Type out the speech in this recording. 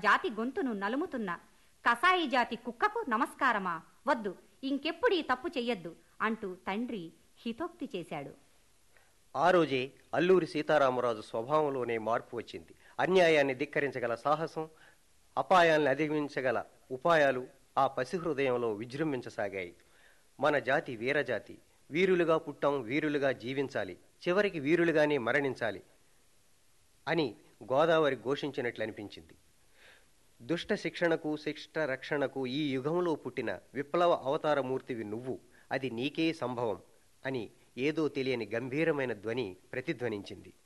జాతి గొంతును నలుముతున్న కసాయి జాతి కుక్కకు నమస్కారమా వద్దు ఇంకెప్పుడు ఈ తప్పు చెయ్యొద్దు అంటూ తండ్రి హితోక్తి చేశాడు ఆ రోజే అల్లూరి సీతారామరాజు స్వభావంలోనే మార్పు వచ్చింది అన్యాయాన్ని ధిక్కరించగల సాహసం అపాయాల్ని అధిగమించగల ఉపాయాలు ఆ పసి హృదయంలో విజృంభించసాగాయి మన జాతి వీరజాతి వీరులుగా పుట్టాం వీరులుగా జీవించాలి చివరికి వీరులుగానే మరణించాలి అని గోదావరి ఘోషించినట్లు అనిపించింది దుష్ట శిక్షణకు శిష్ట రక్షణకు ఈ యుగంలో పుట్టిన విప్లవ అవతారమూర్తివి నువ్వు అది నీకే సంభవం అని ఏదో తెలియని గంభీరమైన ధ్వని ప్రతిధ్వనించింది